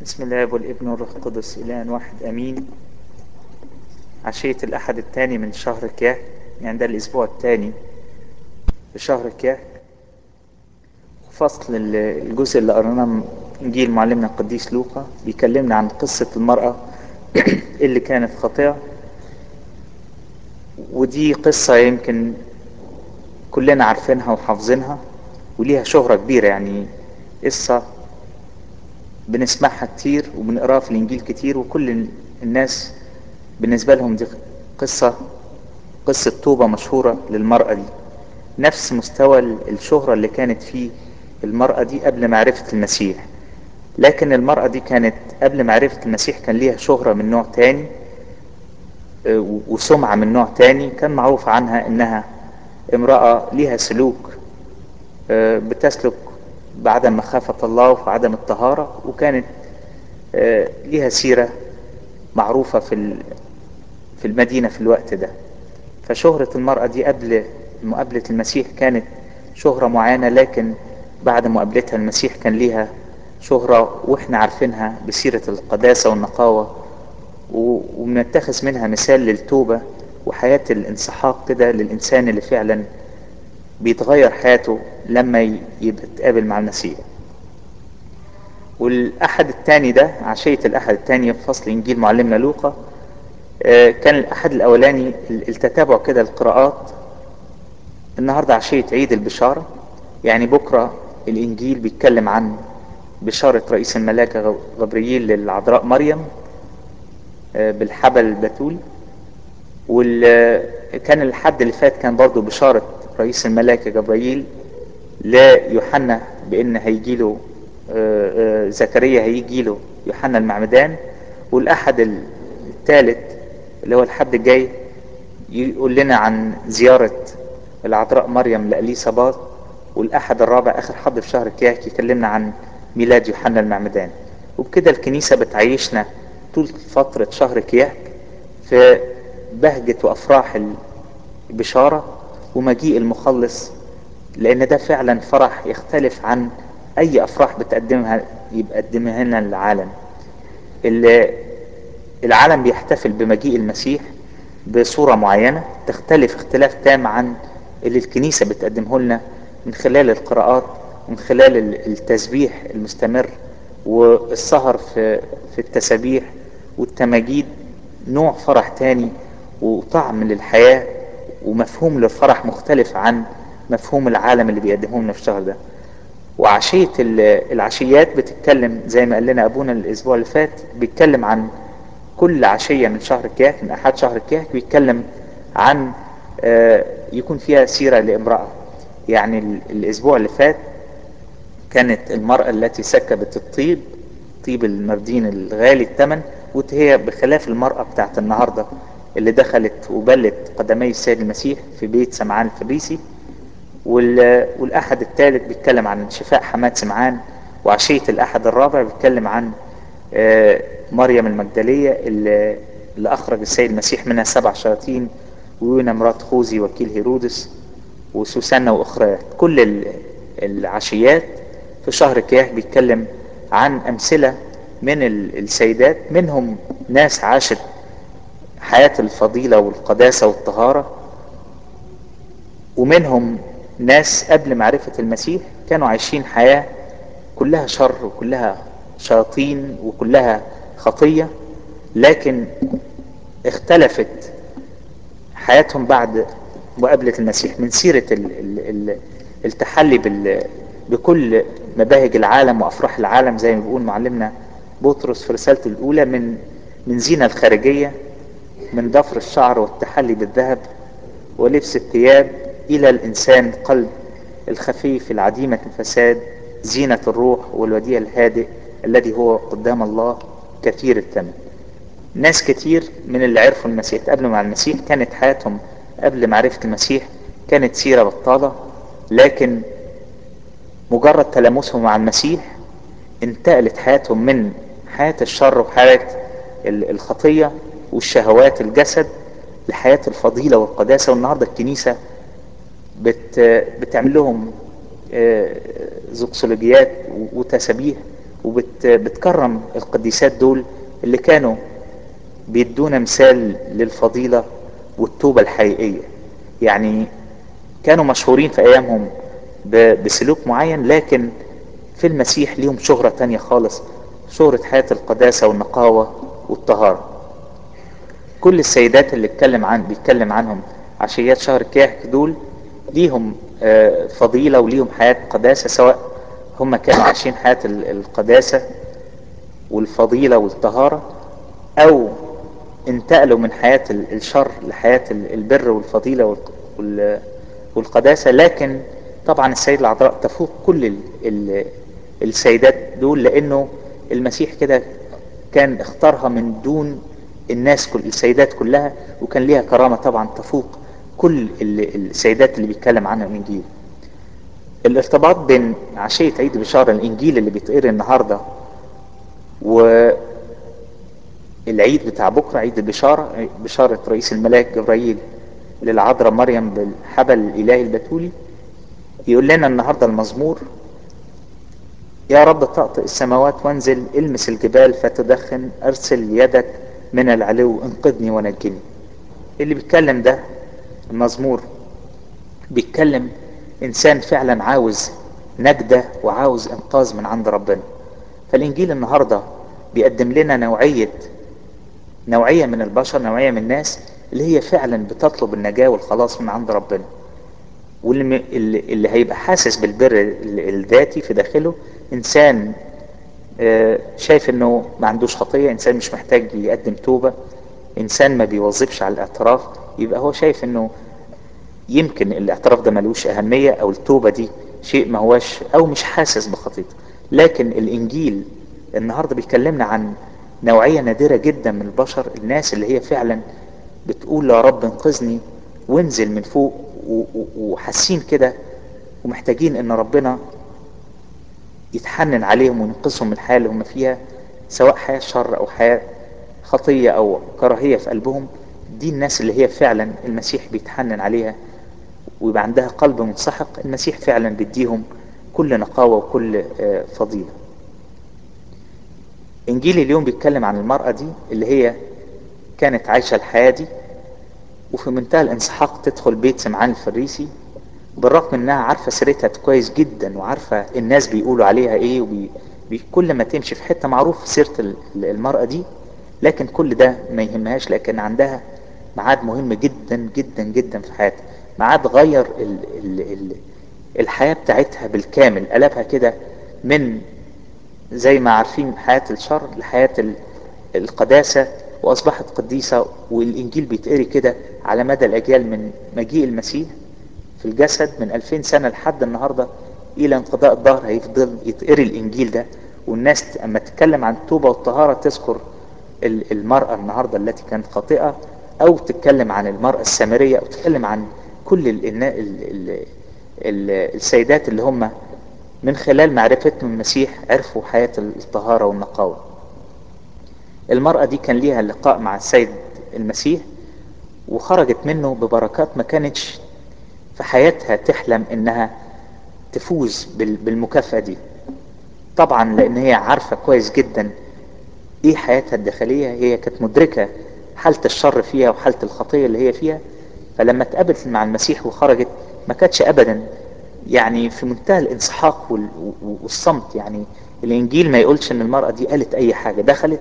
بسم الله والابن والروح القدس إله واحد أمين عشية الأحد الثاني من شهر كياك يعني ده الأسبوع الثاني في شهر كياك فصل الجزء اللي قريناه من إنجيل معلمنا القديس لوقا بيكلمنا عن قصة المرأة اللي كانت خاطئة ودي قصة يمكن كلنا عارفينها وحافظينها وليها شهرة كبيرة يعني قصة بنسمعها كتير وبنقراها في الإنجيل كتير وكل الناس بالنسبة لهم دي قصة قصة توبة مشهورة للمرأة دي نفس مستوى الشهرة اللي كانت فيه المرأة دي قبل معرفة المسيح لكن المرأة دي كانت قبل معرفة المسيح كان ليها شهرة من نوع تاني وسمعة من نوع تاني كان معروف عنها انها امرأة ليها سلوك بتسلك بعدم مخافة الله وعدم الطهارة وكانت ليها سيرة معروفة في في المدينة في الوقت ده فشهرة المرأة دي قبل مقابلة المسيح كانت شهرة معينة لكن بعد مقابلتها المسيح كان ليها شهرة واحنا عارفينها بسيرة القداسة والنقاوة وبنتخذ منها مثال للتوبة وحياة الانسحاق كده للإنسان اللي فعلا بيتغير حياته لما يبقى يتقابل مع المسيح والأحد الثاني ده عشية الأحد الثاني في فصل إنجيل معلمنا لوقا كان الأحد الأولاني التتابع كده القراءات النهاردة عشية عيد البشارة يعني بكرة الإنجيل بيتكلم عن بشارة رئيس الملاك غبرييل للعذراء مريم بالحبل البتول وكان الحد اللي فات كان برضو بشارة رئيس الملاك جبرائيل ليوحنا بان هيجيله زكريا هيجيله يوحنا المعمدان والاحد الثالث اللي هو الحد الجاي يقول لنا عن زيارة العذراء مريم لأليصابات والاحد الرابع اخر حد في شهر كياك يكلمنا عن ميلاد يوحنا المعمدان وبكده الكنيسة بتعيشنا طول فترة شهر كياك في بهجة وافراح البشارة ومجيء المخلص لان ده فعلا فرح يختلف عن اي افراح بتقدمها يقدمها لنا العالم العالم بيحتفل بمجيء المسيح بصورة معينة تختلف اختلاف تام عن اللي الكنيسة بتقدمه لنا من خلال القراءات ومن خلال التسبيح المستمر والسهر في في التسابيح والتماجيد نوع فرح تاني وطعم للحياة ومفهوم للفرح مختلف عن مفهوم العالم اللي بيقدمه لنا في الشهر ده وعشية العشيات بتتكلم زي ما قال لنا أبونا الأسبوع اللي فات بيتكلم عن كل عشية من شهر كياك من أحد شهر كياك بيتكلم عن يكون فيها سيرة لامرأة يعني الأسبوع اللي فات كانت المرأة التي سكبت الطيب طيب المردين الغالي الثمن وهي بخلاف المرأة بتاعت النهاردة اللي دخلت وبلت قدمي السيد المسيح في بيت سمعان الفريسي والأحد الثالث بيتكلم عن شفاء حماد سمعان وعشية الأحد الرابع بيتكلم عن مريم المجدلية اللي, اللي أخرج السيد المسيح منها سبع شياطين ويونا مرات خوذي وكيل هيرودس وسوسنة وأخرى كل العشيات في شهر كياه بيتكلم عن أمثلة من السيدات منهم ناس عاشت حياة الفضيلة والقداسة والطهارة ومنهم ناس قبل معرفة المسيح كانوا عايشين حياة كلها شر وكلها شياطين وكلها خطية لكن اختلفت حياتهم بعد مقابلة المسيح من سيرة التحلي بكل مباهج العالم وأفراح العالم زي ما بيقول معلمنا بطرس في رسالته الأولى من من زينة الخارجية من ضفر الشعر والتحلي بالذهب ولبس الثياب إلى الإنسان قلب الخفيف العديمة الفساد زينة الروح والوديع الهادئ الذي هو قدام الله كثير الثمن ناس كتير من اللي عرفوا المسيح قبل مع المسيح كانت حياتهم قبل معرفة المسيح كانت سيرة بطالة لكن مجرد تلامسهم مع المسيح انتقلت حياتهم من حياة الشر وحياة الخطية والشهوات الجسد لحياة الفضيلة والقداسة والنهاردة الكنيسة بت بتعمل لهم زوكسولوجيات وتسابيح وبت بت بتكرم القديسات دول اللي كانوا بيدونا مثال للفضيلة والتوبة الحقيقية يعني كانوا مشهورين في ايامهم بسلوك معين لكن في المسيح ليهم شهرة تانية خالص شهرة حياة القداسة والنقاوة والطهارة كل السيدات اللي اتكلم عن بيتكلم عنهم عشيات شهر كياك دول ليهم فضيلة وليهم حياة قداسة سواء هم كانوا عايشين حياة القداسة والفضيلة والطهارة او انتقلوا من حياة الشر لحياة البر والفضيلة والقداسة لكن طبعا السيد العذراء تفوق كل ال ال السيدات دول لانه المسيح كده كان اختارها من دون الناس كل السيدات كلها وكان ليها كرامة طبعا تفوق كل السيدات اللي بيتكلم عنها الانجيل الارتباط بين عشية عيد بشارة الانجيل اللي بيتقري النهاردة والعيد بتاع بكرة عيد البشارة بشارة رئيس الملاك جبرائيل للعذراء مريم بالحبل الالهي البتولي يقول لنا النهاردة المزمور يا رب طأطئ السماوات وانزل المس الجبال فتدخن ارسل يدك من العلو انقذني ونجني اللي بيتكلم ده المزمور بيتكلم انسان فعلا عاوز نجدة وعاوز انقاذ من عند ربنا فالانجيل النهاردة بيقدم لنا نوعية نوعية من البشر نوعية من الناس اللي هي فعلا بتطلب النجاة والخلاص من عند ربنا واللي اللي هيبقى حاسس بالبر الذاتي في داخله انسان شايف انه ما عندوش خطية انسان مش محتاج يقدم توبة انسان ما بيوظفش على الاعتراف يبقى هو شايف انه يمكن الاعتراف ده ملوش اهمية او التوبة دي شيء ما هوش او مش حاسس بخطيته لكن الانجيل النهاردة بيكلمنا عن نوعية نادرة جدا من البشر الناس اللي هي فعلا بتقول يا رب انقذني وانزل من فوق وحاسين كده ومحتاجين ان ربنا يتحنن عليهم وينقذهم من الحياة اللي هم فيها سواء حياة شر او حياة خطية او كراهية في قلبهم دي الناس اللي هي فعلا المسيح بيتحنن عليها ويبقى عندها قلب منسحق المسيح فعلا بيديهم كل نقاوة وكل فضيلة انجيل اليوم بيتكلم عن المرأة دي اللي هي كانت عايشة الحياة دي وفي منتهى الانسحاق تدخل بيت سمعان الفريسي بالرغم انها عارفة سيرتها كويس جدا وعارفة الناس بيقولوا عليها ايه وبي بي كل ما تمشي في حتة معروف سيرة المرأة دي لكن كل ده ما يهمهاش لكن عندها ميعاد مهم جدا جدا جدا في حياتها ميعاد غير ال ال ال الحياة بتاعتها بالكامل قلبها كده من زي ما عارفين حياة الشر لحياة القداسة واصبحت قديسة والانجيل بيتقري كده على مدى الاجيال من مجيء المسيح في الجسد من 2000 سنة لحد النهاردة الى انقضاء الظهر هيفضل يتقري الانجيل ده والناس اما تتكلم عن التوبة والطهارة تذكر المرأة النهاردة التي كانت خاطئة او تتكلم عن المرأة السامرية او تتكلم عن كل ال ال ال ال السيدات اللي هم من خلال معرفتهم المسيح عرفوا حياة الطهارة والنقاوة المرأة دي كان ليها لقاء مع السيد المسيح وخرجت منه ببركات ما كانتش في حياتها تحلم انها تفوز بالمكافأة دي طبعا لان هي عارفة كويس جدا ايه حياتها الداخلية هي كانت مدركة حالة الشر فيها وحالة الخطية اللي هي فيها فلما اتقابلت مع المسيح وخرجت ما كانتش ابدا يعني في منتهى الانسحاق والصمت يعني الانجيل ما يقولش ان المرأة دي قالت اي حاجة دخلت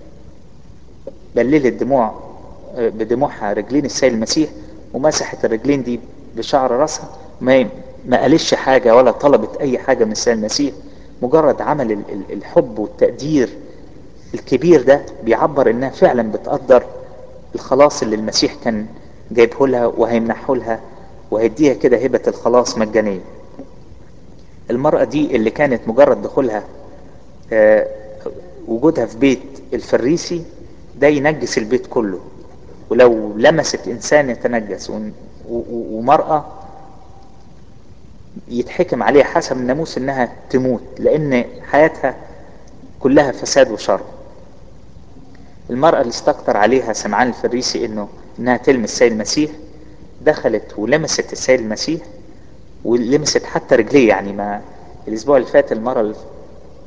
بللت دموع بدموعها رجلين السيد المسيح ومسحت الرجلين دي بشعر راسها ما ما قالش حاجة ولا طلبت اي حاجة من السيد المسيح مجرد عمل الحب والتقدير الكبير ده بيعبر انها فعلا بتقدر الخلاص اللي المسيح كان جايبه لها وهيمنحه لها وهيديها كده هبة الخلاص مجانية المرأة دي اللي كانت مجرد دخولها آه وجودها في بيت الفريسي ده ينجس البيت كله ولو لمست انسان يتنجس ومرأة يتحكم عليها حسب الناموس انها تموت لان حياتها كلها فساد وشر المرأة اللي استكتر عليها سمعان الفريسي انه انها تلمس السيد المسيح دخلت ولمست السيد المسيح ولمست حتى رجليه يعني ما الاسبوع اللي فات المرة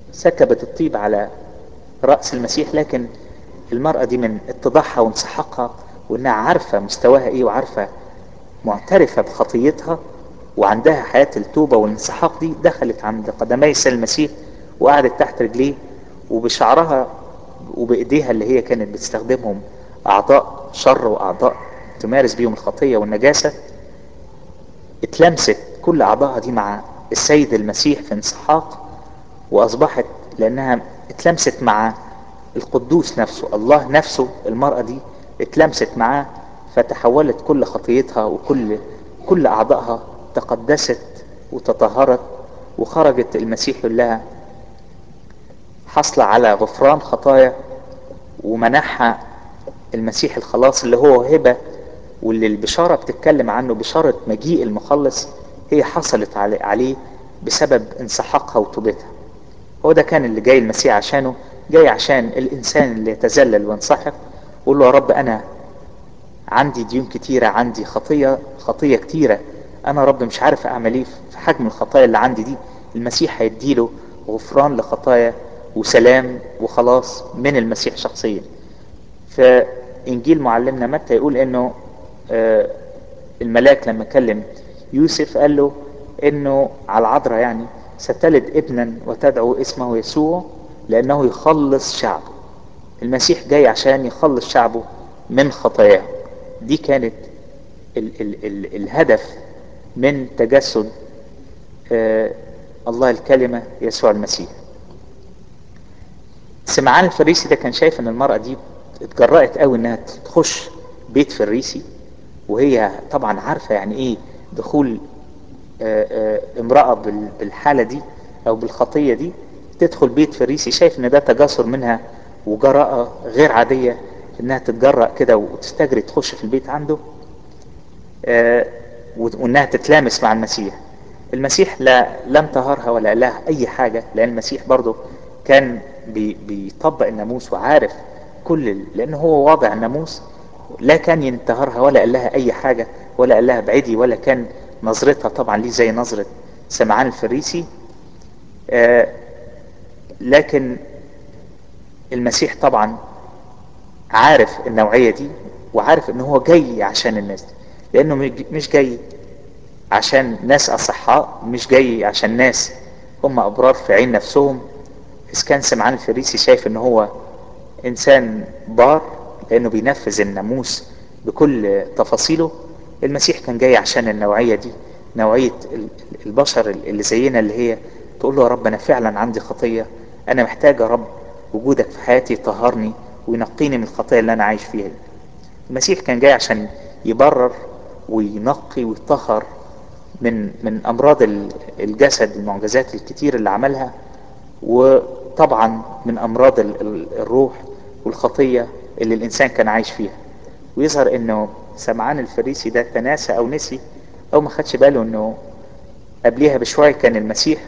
سكبت الطيب على رأس المسيح لكن المرأة دي من اتضاحها وانسحاقها وانها عارفة مستواها ايه وعارفة معترفة بخطيتها وعندها حياة التوبة والانسحاق دي دخلت عند قدمي سيد المسيح وقعدت تحت رجليه وبشعرها وبايديها اللي هي كانت بتستخدمهم اعضاء شر واعضاء تمارس بيهم الخطية والنجاسة اتلمست كل اعضائها دي مع السيد المسيح في انسحاق واصبحت لانها اتلمست مع القدوس نفسه الله نفسه المرأة دي اتلمست معاه فتحولت كل خطيتها وكل كل اعضائها تقدست وتطهرت وخرجت المسيح يقول لها حصل على غفران خطايا ومنحها المسيح الخلاص اللي هو هبة واللي البشارة بتتكلم عنه بشارة مجيء المخلص هي حصلت عليه بسبب انسحاقها وتوبتها هو ده كان اللي جاي المسيح عشانه جاي عشان الإنسان اللي يتذلل وينسحق يقول له يا رب أنا عندي ديون كتيرة عندي خطية خطية كتيرة أنا رب مش عارف أعمل إيه في حجم الخطايا اللي عندي دي المسيح هيديله غفران لخطايا وسلام وخلاص من المسيح شخصيا فإنجيل معلمنا متى يقول إنه آه الملاك لما كلم يوسف قال له إنه على العذراء يعني ستلد ابنا وتدعو اسمه يسوع لأنه يخلص شعبه المسيح جاي عشان يخلص شعبه من خطاياه دي كانت ال ال ال الهدف من تجسد آه الله الكلمة يسوع المسيح سمعان الفريسي ده كان شايف ان المرأة دي اتجرأت قوي انها تخش بيت فريسي وهي طبعا عارفة يعني ايه دخول آآ آآ امرأة بالحالة دي او بالخطية دي تدخل بيت فريسي شايف ان ده تجاسر منها وجراءة غير عادية انها تتجرأ كده وتستجري تخش في البيت عنده وانها تتلامس مع المسيح المسيح لا لم تهرها ولا قال لها اي حاجة لان المسيح برضه كان بي بيطبق الناموس وعارف كل لان هو واضع الناموس لا كان ينتهرها ولا قال لها اي حاجة ولا قال لها بعيدي ولا كان نظرتها طبعا ليه زي نظرة سمعان الفريسي آه لكن المسيح طبعا عارف النوعية دي وعارف ان هو جاي عشان الناس دي لانه مش جاي عشان ناس اصحاء مش جاي عشان ناس هم ابرار في عين نفسهم اذا كان سمعان الفريسي شايف ان هو انسان بار لانه بينفذ الناموس بكل تفاصيله المسيح كان جاي عشان النوعية دي نوعية البشر اللي زينا اللي هي تقول له يا رب انا فعلا عندي خطية انا محتاج يا رب وجودك في حياتي يطهرني وينقيني من الخطية اللي انا عايش فيها دي المسيح كان جاي عشان يبرر وينقي ويطهر من من امراض الجسد المعجزات الكتير اللي عملها وطبعا من امراض الروح والخطية اللي الانسان كان عايش فيها ويظهر انه سمعان الفريسي ده تناسى او نسي او ما خدش باله انه قبليها بشوية كان المسيح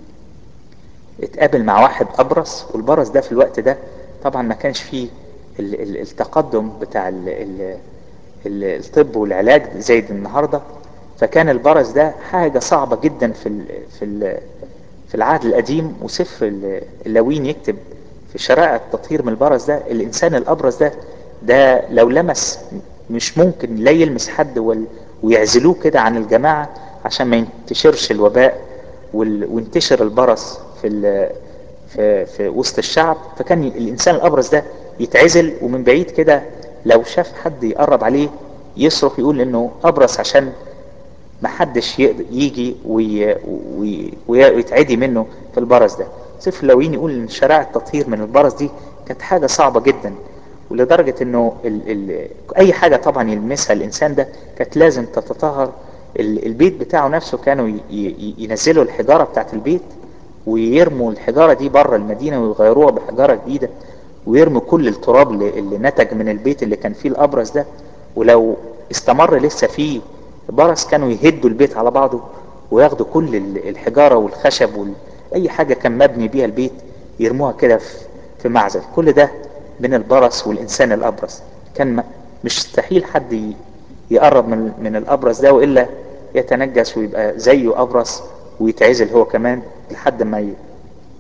اتقابل مع واحد ابرص والبرص ده في الوقت ده طبعا ما كانش فيه التقدم بتاع ال ال ال الطب والعلاج زي النهارده فكان البرص ده حاجة صعبة جدا في ال في ال في العهد القديم وسفر اللاوين يكتب في شرائع التطهير من البرص ده الانسان الابرص ده ده لو لمس مش ممكن لا يلمس حد ويعزلوه كده عن الجماعة عشان ما ينتشرش الوباء وينتشر البرص في في في وسط الشعب فكان الانسان الابرص ده يتعزل ومن بعيد كده لو شاف حد يقرب عليه يصرخ يقول انه ابرص عشان ما حدش يجي وي وي ويتعدي منه في البرص ده سفر اللاويين يقول ان شرائع التطهير من البرص دي كانت حاجة صعبة جدا ولدرجة انه ال ال اي حاجة طبعا يلمسها الانسان ده كانت لازم تتطهر البيت بتاعه نفسه كانوا ينزلوا الحجارة بتاعت البيت ويرموا الحجارة دي بره المدينة ويغيروها بحجارة جديدة ويرموا كل التراب اللي نتج من البيت اللي كان فيه الابرص ده ولو استمر لسه فيه برص كانوا يهدوا البيت على بعضه وياخدوا كل الحجارة والخشب وال... اي حاجة كان مبني بيها البيت يرموها كده في معزل كل ده من البرص والإنسان الأبرص كان مش مستحيل حد يقرب من من الأبرص ده وإلا يتنجس ويبقى زيه أبرص ويتعزل هو كمان لحد ما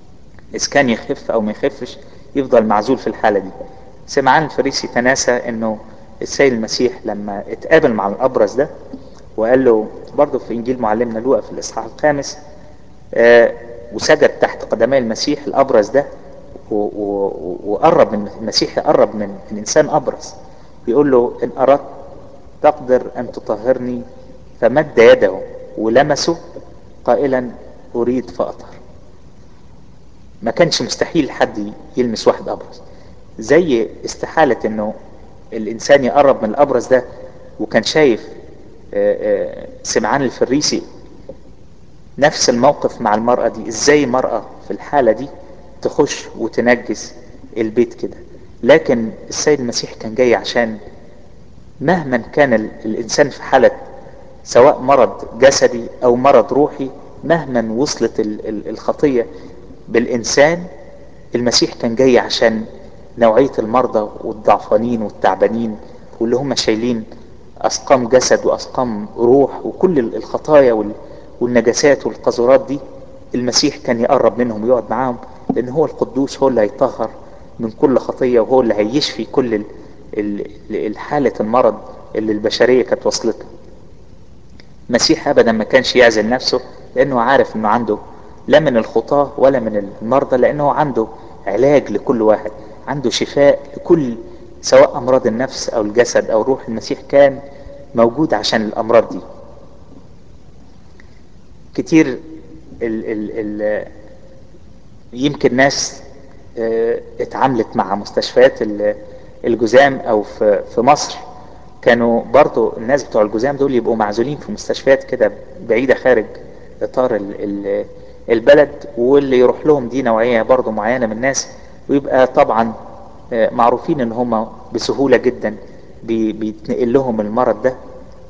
اذا كان يخف او ما يخفش يفضل معزول في الحالة دي سمعان الفريسي تناسى انه السيد المسيح لما اتقابل مع الابرز ده وقال له برضه في انجيل معلمنا لوقا في الاصحاح الخامس آه وسجد تحت قدمي المسيح الابرز ده وقرب من المسيح يقرب من الانسان ابرز بيقول له ان اردت تقدر ان تطهرني فمد يده ولمسه قائلا اريد فاطهر ما كانش مستحيل حد يلمس واحد ابرز زي استحالة انه الانسان يقرب من الابرز ده وكان شايف سمعان الفريسي نفس الموقف مع المرأة دي ازاي مرأة في الحالة دي تخش وتنجس البيت كده لكن السيد المسيح كان جاي عشان مهما كان الانسان في حالة سواء مرض جسدي او مرض روحي مهما وصلت الخطية بالانسان المسيح كان جاي عشان نوعية المرضى والضعفانين والتعبانين واللي هم شايلين أسقام جسد وأسقام روح وكل الخطايا والنجاسات والقذورات دي المسيح كان يقرب منهم ويقعد معاهم لأن هو القدوس هو اللي هيطهر من كل خطية وهو اللي هيشفي كل الحالة المرض اللي البشرية كانت وصلتها المسيح أبدا ما كانش يعزل نفسه لأنه عارف أنه عنده لا من الخطاة ولا من المرضى لأنه عنده علاج لكل واحد عنده شفاء لكل سواء أمراض النفس أو الجسد أو الروح المسيح كان موجود عشان الأمراض دي كتير ال ال ال يمكن ناس اه اتعاملت مع مستشفيات الجزام أو في, في مصر كانوا برضو الناس بتوع الجزام دول يبقوا معزولين في مستشفيات كده بعيدة خارج إطار ال ال البلد واللي يروح لهم دي نوعية برضو معينة من الناس ويبقى طبعا معروفين ان هم بسهولة جدا بيتنقل لهم المرض ده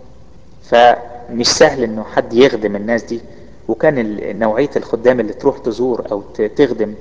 فمش سهل انه حد يخدم الناس دي وكان نوعية الخدام اللي تروح تزور او تخدم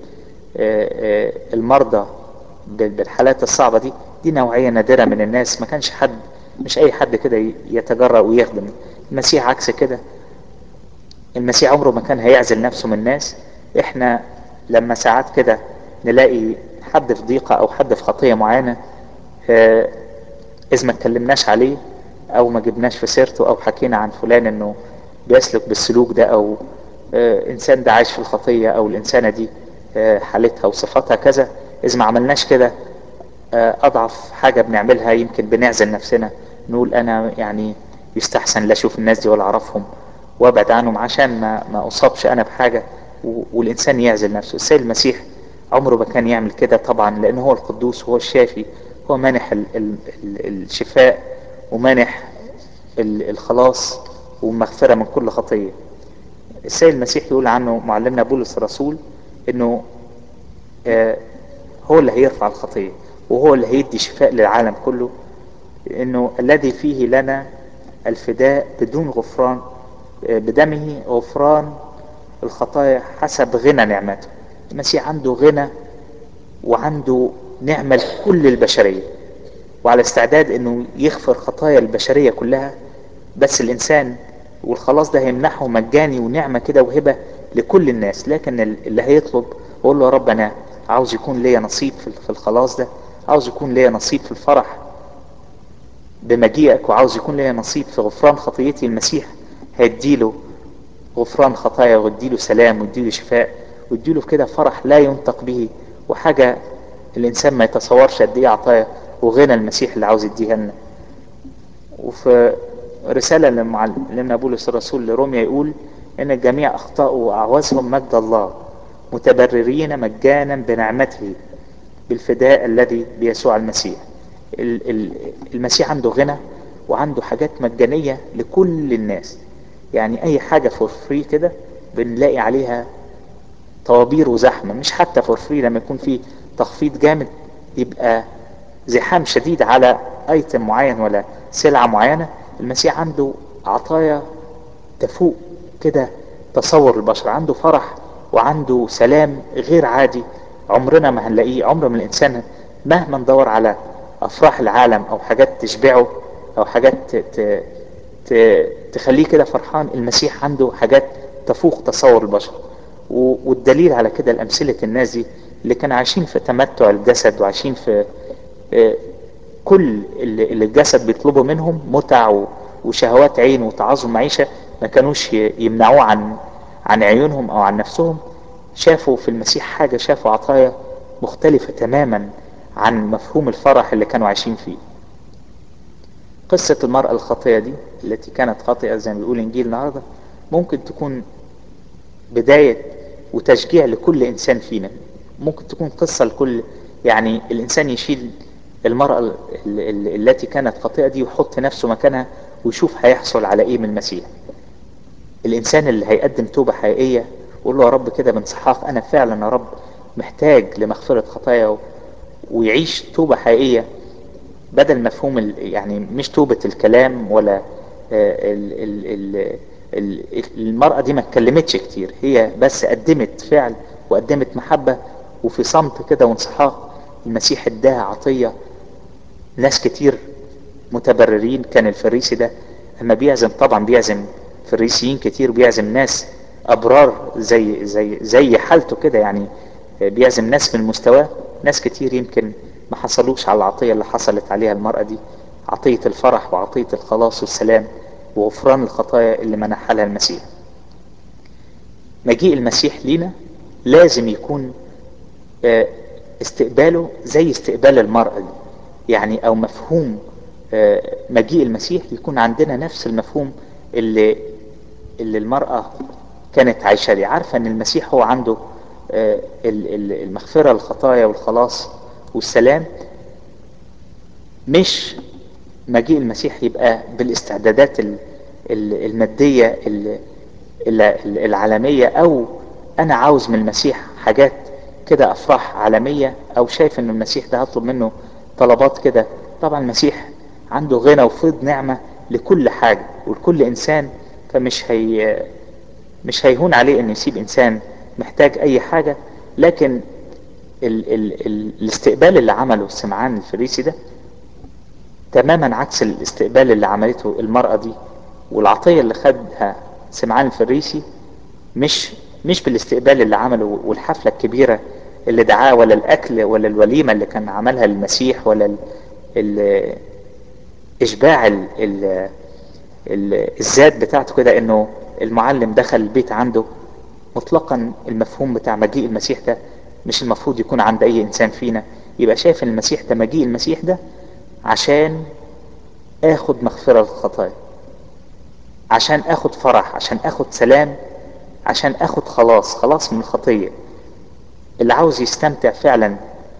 المرضى بالحالات الصعبة دي دي نوعية نادرة من الناس ما كانش حد مش اي حد كده يتجرأ ويخدم المسيح عكس كده المسيح عمره ما كان هيعزل نفسه من الناس احنا لما ساعات كده نلاقي حد في ضيقة او حد في خطية معينة اه اذا ما اتكلمناش عليه او ما جبناش في سيرته او حكينا عن فلان انه بيسلك بالسلوك ده او اه انسان ده عايش في الخطية او الانسانة دي اه حالتها وصفاتها كذا اذا ما عملناش كده اضعف حاجة بنعملها يمكن بنعزل نفسنا نقول انا يعني يستحسن لا اشوف الناس دي ولا اعرفهم وابعد عنهم عشان ما ما اصابش انا بحاجة والانسان يعزل نفسه السيد المسيح عمره ما كان يعمل كده طبعا لانه هو القدوس هو الشافي هو مانح ال ال ال الشفاء ومانح الخلاص والمغفرة من كل خطية السيد المسيح يقول عنه معلمنا بولس الرسول انه آه هو اللي هيرفع الخطية وهو اللي هيدي شفاء للعالم كله انه الذي فيه لنا الفداء بدون غفران بدمه غفران الخطايا حسب غنى نعمته المسيح عنده غنى وعنده نعمة لكل البشرية وعلى استعداد انه يغفر خطايا البشرية كلها بس الانسان والخلاص ده هيمنحه مجاني ونعمة كده وهبة لكل الناس لكن اللي هيطلب يقول له يا رب انا عاوز يكون ليا نصيب في الخلاص ده عاوز يكون ليا نصيب في الفرح بمجيئك وعاوز يكون ليا نصيب في غفران خطيتي المسيح هيديله غفران خطايا ويديله سلام ويديله شفاء ويديله كده فرح لا ينطق به وحاجة الإنسان ما يتصورش قد إيه عطايا وغنى المسيح اللي عاوز يديها لنا وفي رسالة لمعلمنا بولس الرسول لروميا يقول إن الجميع أخطأوا وأعوزهم مجد الله متبررين مجانا بنعمته بالفداء الذي بيسوع المسيح المسيح عنده غنى وعنده حاجات مجانية لكل الناس يعني أي حاجة فور فري كده بنلاقي عليها طوابير وزحمة مش حتى فور فري لما يكون في تخفيض جامد يبقى زحام شديد على ايتم معين ولا سلعة معينة المسيح عنده عطايا تفوق كده تصور البشر عنده فرح وعنده سلام غير عادي عمرنا ما هنلاقيه عمر من الانسان مهما ندور على افراح العالم او حاجات تشبعه او حاجات ت... ت... تخليه كده فرحان المسيح عنده حاجات تفوق تصور البشر والدليل على كده الأمثلة الناس دي اللي كانوا عايشين في تمتع الجسد وعايشين في كل اللي الجسد بيطلبه منهم متع وشهوات عين وتعاظم معيشة ما كانوش يمنعوه عن عن عيونهم او عن نفسهم شافوا في المسيح حاجة شافوا عطايا مختلفة تماما عن مفهوم الفرح اللي كانوا عايشين فيه قصة المرأة الخاطئة دي التي كانت خاطئة زي ما بيقول انجيل النهاردة ممكن تكون بداية وتشجيع لكل انسان فينا ممكن تكون قصة لكل يعني الانسان يشيل المرأة التي كانت خاطئة دي ويحط نفسه مكانها ويشوف هيحصل على ايه من المسيح الانسان اللي هيقدم توبة حقيقية يقول له يا رب كده بانصحاف انا فعلا يا رب محتاج لمغفرة خطايا ويعيش توبة حقيقية بدل مفهوم يعني مش توبة الكلام ولا ال ال ال المرأة دي ما اتكلمتش كتير هي بس قدمت فعل وقدمت محبة وفي صمت كده وانصحاق المسيح اداها عطية ناس كتير متبررين كان الفريسي ده اما بيعزم طبعا بيعزم فريسيين كتير بيعزم ناس ابرار زي زي زي حالته كده يعني بيعزم ناس من مستواه ناس كتير يمكن ما حصلوش على العطية اللي حصلت عليها المرأة دي عطية الفرح وعطية الخلاص والسلام وغفران الخطايا اللي منحها لها المسيح مجيء المسيح لينا لازم يكون استقباله زي استقبال المرأة دي يعني او مفهوم مجيء المسيح يكون عندنا نفس المفهوم اللي اللي المرأة كانت عايشة دي عارفة ان المسيح هو عنده المغفرة الخطايا والخلاص والسلام مش مجيء المسيح يبقى بالاستعدادات المادية العالمية او انا عاوز من المسيح حاجات كده افراح عالمية او شايف ان المسيح ده هطلب منه طلبات كده طبعا المسيح عنده غنى وفيض نعمة لكل حاجة ولكل انسان فمش هي مش هيهون عليه ان يسيب انسان محتاج اي حاجة لكن ال ال ال الاستقبال اللي عمله سمعان الفريسي ده تماما عكس الاستقبال اللي عملته المرأة دي والعطية اللي خدها سمعان الفريسي مش مش بالاستقبال اللي عمله والحفلة الكبيرة اللي دعاه ولا الاكل ولا الوليمة اللي كان عملها للمسيح ولا ال ال اشباع ال ال الذات بتاعته كده انه المعلم دخل البيت عنده مطلقا المفهوم بتاع مجيء المسيح ده مش المفروض يكون عند اي انسان فينا يبقى شايف ان المسيح ده مجيء المسيح ده عشان اخد مغفرة الخطايا عشان اخد فرح عشان اخد سلام عشان اخد خلاص خلاص من الخطية اللي عاوز يستمتع فعلا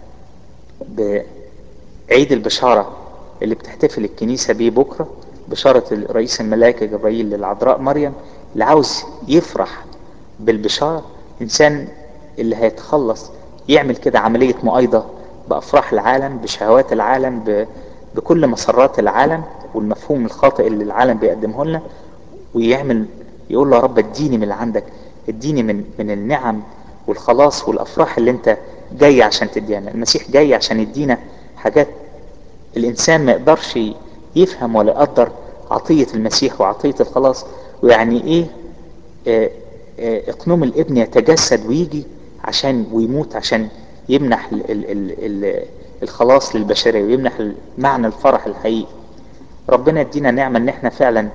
بعيد البشارة اللي بتحتفل الكنيسة بيه بكرة بشارة رئيس الملائكة جبرائيل للعذراء مريم اللي عاوز يفرح بالبشارة إنسان اللي هيتخلص يعمل كده عملية مؤايدة بأفراح العالم بشهوات العالم ب... بكل مسرات العالم والمفهوم الخاطئ اللي العالم بيقدمه لنا ويعمل يقول له يا رب اديني من اللي عندك اديني من من النعم والخلاص والافراح اللي انت جاي عشان تدينا المسيح جاي عشان يدينا حاجات الانسان ما يقدرش يفهم ولا يقدر عطية المسيح وعطية الخلاص ويعني ايه اه اه اقنوم الابن يتجسد ويجي عشان ويموت عشان يمنح ال ال ال ال الخلاص للبشرية ويمنح معنى الفرح الحقيقي ربنا يدينا نعمة ان احنا فعلا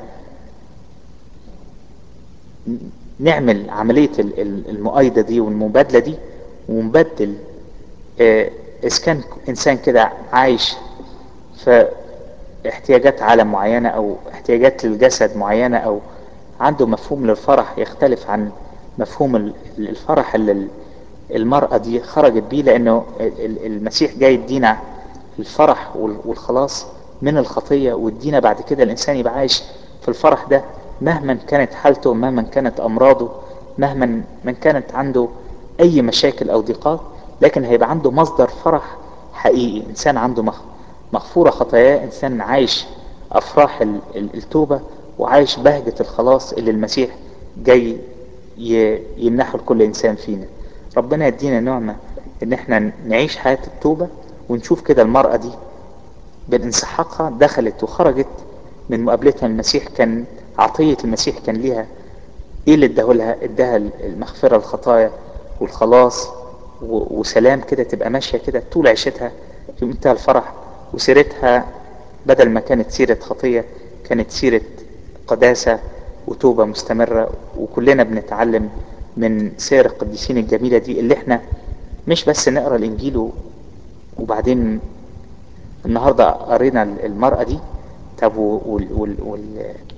نعمل عملية المؤايدة دي والمبادلة دي ونبدل اه اذا كان انسان كده عايش في احتياجات عالم معينة او احتياجات للجسد معينة او عنده مفهوم للفرح يختلف عن مفهوم الفرح اللي المرأة دي خرجت بيه لانه المسيح جاي يدينا الفرح والخلاص من الخطية ويدينا بعد كده الانسان يبقى عايش في الفرح ده مهما كانت حالته مهما كانت امراضه مهما من كانت عنده اي مشاكل او ضيقات لكن هيبقى عنده مصدر فرح حقيقي انسان عنده مغفورة خطاياه انسان عايش افراح التوبة وعايش بهجة الخلاص اللي المسيح جاي يمنحه لكل انسان فينا ربنا يدينا نعمة ان احنا نعيش حياة التوبة ونشوف كده المرأة دي بانسحاقها دخلت وخرجت من مقابلتها المسيح كان عطية المسيح كان ليها ايه اللي اداهولها اداها المغفرة الخطايا والخلاص و- وسلام كده تبقى ماشية كده طول عيشتها في منتهى الفرح وسيرتها بدل ما كانت سيرة خطية كانت سيرة قداسة وتوبة مستمرة وكلنا بنتعلم من سير القديسين الجميلة دي اللي احنا مش بس نقرا الانجيل و- وبعدين النهارده قرينا المرأة دي طب وال وال وال